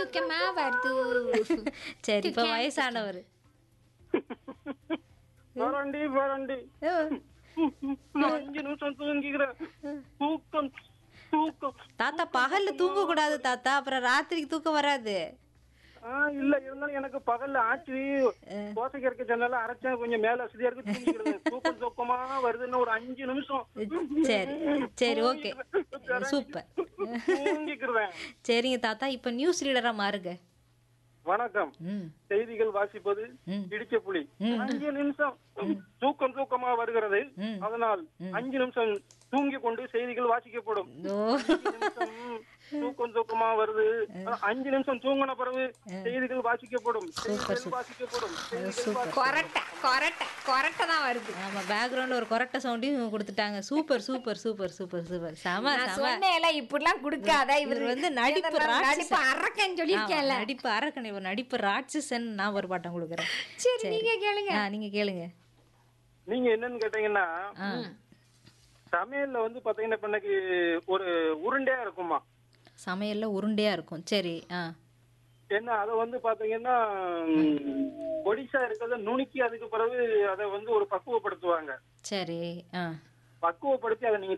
தூக்கமா வருது சரி இப்போ வயசானவர் வரண்டி வரண்டி நான் அஞ்சு நிமிஷம் தூங்கிக்கிறேன் தூக்கம் தூக்கம் தாத்தா பகல்ல தூங்க கூடாது தாத்தா அப்புறம் ராத்திரிக்கு தூக்கம் வராது ஆஹ் இல்ல இருந்தாலும் எனக்கு பகல்ல ஆச்சு தோசைக்கு இருக்க ஜன்னல அரைச்சேன் கொஞ்சம் மேல வசதியா இருக்கு தூங்கிக்கிறேன் தூக்கம் தூக்கமா வருதுன்னு ஒரு அஞ்சு நிமிஷம் சரி சரி ஓகே சூப்பர் தூங்கிக்கிறேன் சரிங்க தாத்தா இப்போ நியூஸ் ரீடரா மாறுங்க வணக்கம் ம் செய்திகள் வாசிப்பது ம். இடிச்ச புலி அஞ்சு நிமிஷம் தூக்கம் தூக்கமா வருகிறது ம். அதனால் அஞ்சு நிமிஷம் தூங்கி கொண்டு செய்திகள் வாசிக்கப்படும் ஓ அஞ்சு நிமிஷம் தூக்கம் தூக்கமா வருது ஆனா, அஞ்சு நிமிஷம் தூங்கின பிறகு செய்திகள் வாசிக்கப்படும் செய்திகள் வாசிக்கப்படும் செய்திகள் வாசி- கொரட்டை கொரட்டை கொரட்டை தான் வருது ஆமா பேக்ரவுண்ட்ல ஒரு கொரட்டை சவுண்டையும் கொடுத்துட்டாங்க super super super super super செம நான் செம சொன்னேன்ல இப்படிலாம் கொடுக்காத இவர் இவர் வந்து நடிப்பு நடிப்பு ராட்சசன். அரக்கன்னு சொல்லியிருக்கேன்ல ஆமா, நடிப்பு அரக்கனை ஒரு நடிப்பு ராட்சசன் நான் ஒரு பாட்டம் கொடுக்குறேன் சரி நீங்க கேளுங்க ஆ, நீங்க கேளுங்க நீங்க என்னன்னு கேட்டீங்கன்னா ஆ சமையல்ல வந்து பாத்தீங்கன்னா இப்ப இன்னைக்கு ஒரு உருண்டையா இருக்குமா சமையல்ல உருண்டையா இருக்கும் சரி ஆ என்ன அதை வந்து பாத்தீங்கன்னா ம், பொடிசா இருக்கிறத நுணுக்கி அதுக்கு பிறகு அதை வந்து ஒரு பக்குவப்படுத்துவாங்க சரி ஆ பக்குவப்படுத்தி அதை நீங்க